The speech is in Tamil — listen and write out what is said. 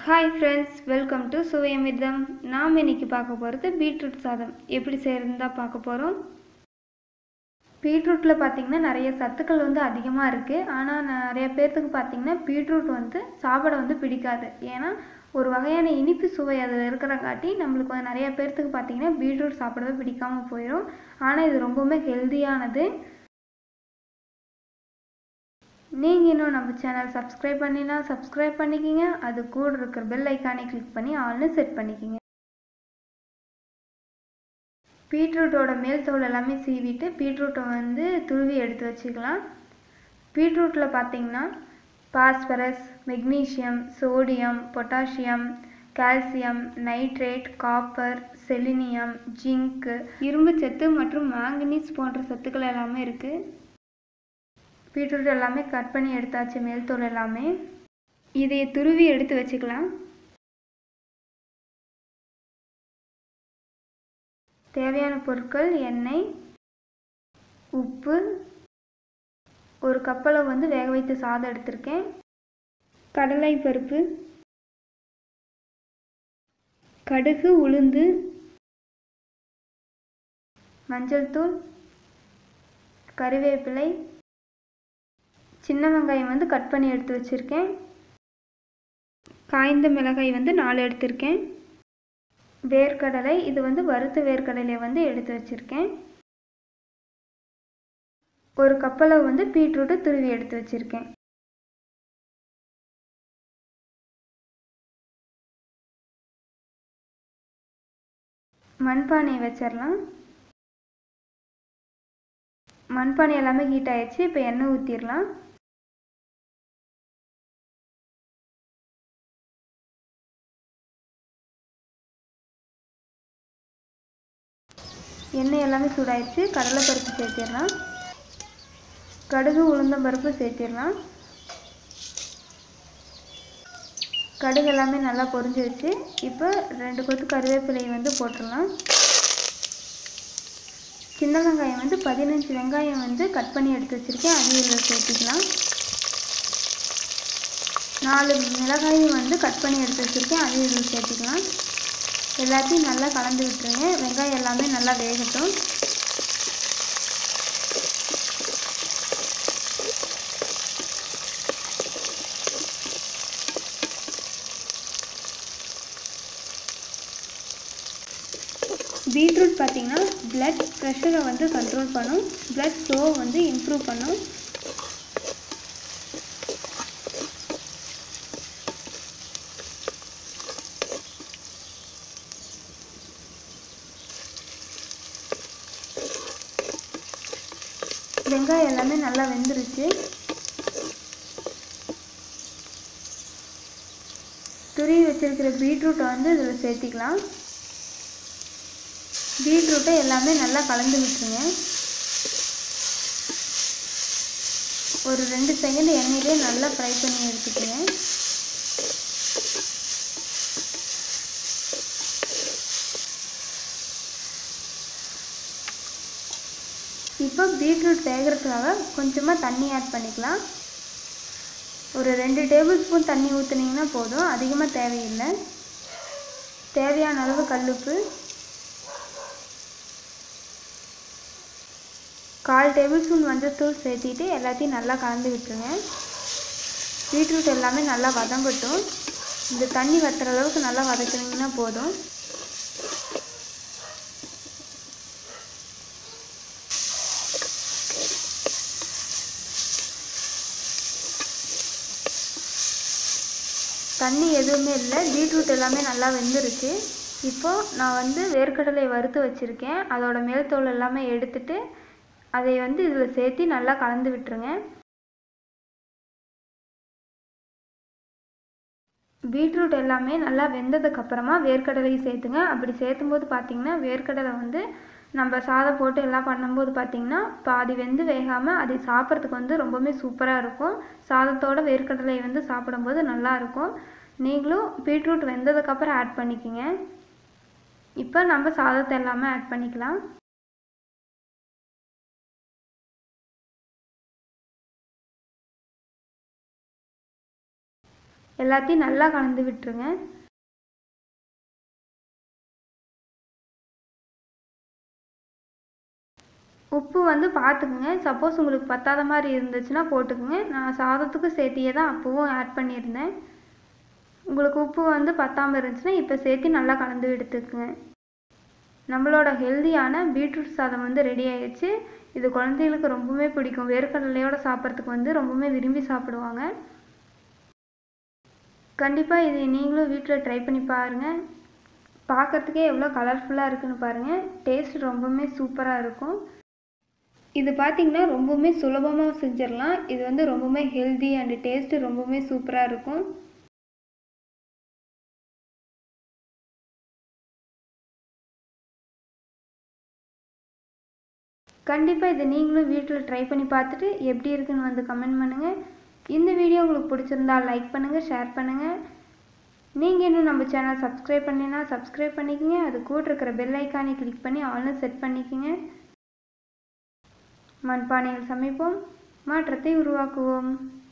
hi friends welcome to Suvaiyamirtham நாம் இன்னைக்கு பார்க்க போகிறது பீட்ரூட் சாதம் எப்படி செய்கிறதுன்னு தான் பார்க்க போகிறோம் பீட்ரூட்டில் பார்த்திங்கன்னா நிறைய சத்துக்கள் வந்து அதிகமாக இருக்குது ஆனால் நிறைய பேர்த்துக்கு பார்த்திங்கன்னா பீட்ரூட் வந்து சாப்பிட வந்து பிடிக்காது ஏன்னா ஒரு வகையான இனிப்பு சுவை அதில் இருக்கிறங்காட்டி நம்மளுக்கு வந்து நிறைய பேர்த்துக்கு பார்த்திங்கன்னா பீட்ரூட் சாப்பிடவே பிடிக்காமல் போயிடும் ஆனால் இது ரொம்பவுமே ஹெல்தியானது நீங்கள் இன்னும் நம்ம சேனல் சப்ஸ்கிரைப் பண்ணினா சப்ஸ்கிரைப் பண்ணிக்கிங்க அது கூட இருக்கிற பெல் ஐக்கானை கிளிக் பண்ணி ஆல்னு செட் பண்ணிக்கிங்க பீட்ரூட்டோட மேல் தோல் எல்லாமே சீவிட்டு பீட்ரூட்டை வந்து துருவி எடுத்து வச்சுக்கலாம் பீட்ரூட்டில் பார்த்தீங்கன்னா phosphorus magnesium sodium potassium calcium nitrate copper selenium zinc இரும்பு சத்து மற்றும் மேங்கனீஸ் போன்ற சத்துக்கள் எல்லாமே இருக்குது பீட்ரூட் எல்லாமே கட் பண்ணி எடுத்தாச்சு மேல் தோல் எல்லாமே இதை துருவி எடுத்து வச்சுக்கலாம் தேவையான பொருட்கள் எண்ணெய் உப்பு ஒரு கப்பளவு வந்து வேக வைத்த சாதம் எடுத்திருக்கேன் கடலை பருப்பு கடுகு உளுந்து மஞ்சள் தூள் கறிவேப்பிலை சின்ன வெங்காயம் வந்து கட் பண்ணி எடுத்து வச்சுருக்கேன் காய்ந்த மிளகாய் வந்து நாலு எடுத்திருக்கேன் வேர்க்கடலை இது வந்து வறுத்த வேர்க்கடலையை வந்து எடுத்து வச்சுருக்கேன் ஒரு கப்பளவு வந்து பீட்ரூட்டு துருவி எடுத்து வச்சுருக்கேன் மண்பானையை வச்சிடலாம் மண்பானை எல்லாமே ஹீட் ஆயிடுச்சு இப்போ எண்ணெய் ஊற்றிடலாம் எண்ணெய் எல்லாமே சூடாயிடுச்சு கடலைப்பருப்பு சேர்த்திடலாம் கடுகு உளுந்தம்பருப்பு சேர்த்திடலாம் கடுகு எல்லாமே நல்லா பொரிஞ்சிருச்சு இப்போ ரெண்டு கொத்து கருவேப்பிலையை வந்து போட்டுடலாம் சின்ன வெங்காயம் வந்து பதினஞ்சு வெங்காயம் வந்து கட் பண்ணி எடுத்து வச்சுருக்கேன் அதையும் இதில் சேர்த்துக்கலாம் நாலு மிளகாயும் வந்து கட் பண்ணி எடுத்து வச்சுருக்கேன் அதையும் இதில் சேர்த்துக்கலாம் எல்லாத்தையும் நல்லா கலந்து விட்டுருங்க வெங்காயம் எல்லாமே நல்லா வேகட்டும் பீட்ரூட் பார்த்திங்கன்னா பிளட் ப்ரெஷரை வந்து கண்ட்ரோல் பண்ணும் பிளட் ஃப்ளோ வந்து இம்ப்ரூவ் பண்ணும் வெங்காயம் எல்லாமே நல்லா வெந்துருச்சு துருவி வச்சிருக்கிற பீட்ரூட்டை வந்து இதில் சேர்த்திக்கலாம் பீட்ரூட்டை எல்லாமே நல்லா கலந்து விட்டுருங்க ஒரு ரெண்டு செகண்ட் எண்ணெயிலே நல்லா ஃப்ரை பண்ணி எடுத்துக்கோங்க இப்போ பீட்ரூட் வேகிறதுக்காக கொஞ்சமாக தண்ணி ஆட் பண்ணிக்கலாம் ஒரு ரெண்டு டேபிள் ஸ்பூன் தண்ணி ஊற்றுனீங்கன்னா போதும் அதிகமாக தேவையில்லை தேவையான அளவு கல்லுப்பு கால் டேபிள் ஸ்பூன் மஞ்சத்தூள் சேர்த்திட்டு எல்லாத்தையும் நல்லா கலந்து விட்டுருங்க பீட்ரூட் எல்லாமே நல்லா வதங்கட்டும் இந்த தண்ணி வத்துற அளவுக்கு நல்லா வதக்குனீங்கன்னா போதும் தண்ணி எதுவுமே இல்லை பீட்ரூட் எல்லாமே நல்லா வெந்துருச்சு இப்போது நான் வந்து வேர்க்கடலை வறுத்து வச்சுருக்கேன் அதோட மேல் தோல் எல்லாமே எடுத்துட்டு அதை வந்து இதில் சேர்த்து நல்லா கலந்து விட்டுருங்க பீட்ரூட் எல்லாமே நல்லா வெந்ததுக்கப்புறமா வேர்க்கடலையும் சேர்த்துங்க அப்படி சேர்த்தும் போது பார்த்திங்கன்னா வேர்க்கடலை வந்து நம்ம சாதம் போட்டு எல்லாம் பண்ணும்போது பார்த்திங்கன்னா பாதி வெந்து வேகாமல் அதை சாப்பிட்றதுக்கு வந்து ரொம்பவுமே சூப்பராக இருக்கும் சாதத்தோட வேர்க்கடலை வந்து சாப்பிடும்போது நல்லாயிருக்கும் நீங்களும் பீட்ரூட் வெந்ததுக்கப்புறம் ஆட் பண்ணிக்கோங்க இப்போ நம்ம சாதத்தை எல்லாமே ஆட் பண்ணிக்கலாம் எல்லாத்தையும் நல்லா கலந்து விட்டுருங்க உப்பு வந்து பார்த்துக்குங்க சப்போஸ் உங்களுக்கு பத்தாத மாதிரி இருந்துச்சுன்னா போட்டுக்குங்க நான் சாதத்துக்கு சேர்த்தியே தான் அப்போவும் ஆட் பண்ணியிருந்தேன் உங்களுக்கு உப்பு வந்து பத்தாமல் இருந்துச்சுன்னா இப்போ சேர்த்து நல்லா கலந்து எடுத்துக்குங்க நம்மளோட ஹெல்தியான பீட்ரூட் சாதம் வந்து ரெடி ஆயிடுச்சு இது குழந்தைகளுக்கு ரொம்பவே பிடிக்கும் வேர்க்கடலையோடு சாப்பிட்றதுக்கு வந்து ரொம்பவே விரும்பி சாப்பிடுவாங்க கண்டிப்பாக இது நீங்களும் வீட்டில் ட்ரை பண்ணி பாருங்கள் பார்க்குறதுக்கே எவ்வளோ கலர்ஃபுல்லாக இருக்குன்னு பாருங்கள் டேஸ்ட் ரொம்பவுமே சூப்பராக இருக்கும் இது பார்த்திங்கன்னா ரொம்பவுமே சுலபமாக செஞ்சிடலாம் இது வந்து ரொம்பவுமே ஹெல்தி அண்டு டேஸ்ட்டு ரொம்பவுமே சூப்பராக இருக்கும் கண்டிப்பாக இதை நீங்களும் வீட்டில் ட்ரை பண்ணி பார்த்துட்டு எப்படி இருக்குன்னு வந்து கமெண்ட் பண்ணுங்கள் இந்த வீடியோ உங்களுக்கு பிடிச்சிருந்தா லைக் பண்ணுங்கள் ஷேர் பண்ணுங்கள் நீங்கள் இன்னும் நம்ம சேனல் சப்ஸ்கிரைப் பண்ணினா சப்ஸ்கிரைப் பண்ணிக்கங்க அது கூட இருக்கிற பெல் ஐக்கானை கிளிக் பண்ணி ஆல்னு செட் பண்ணிக்கங்க மண்பானையில் சமைப்போம் மாற்றத்தை உருவாக்குவோம்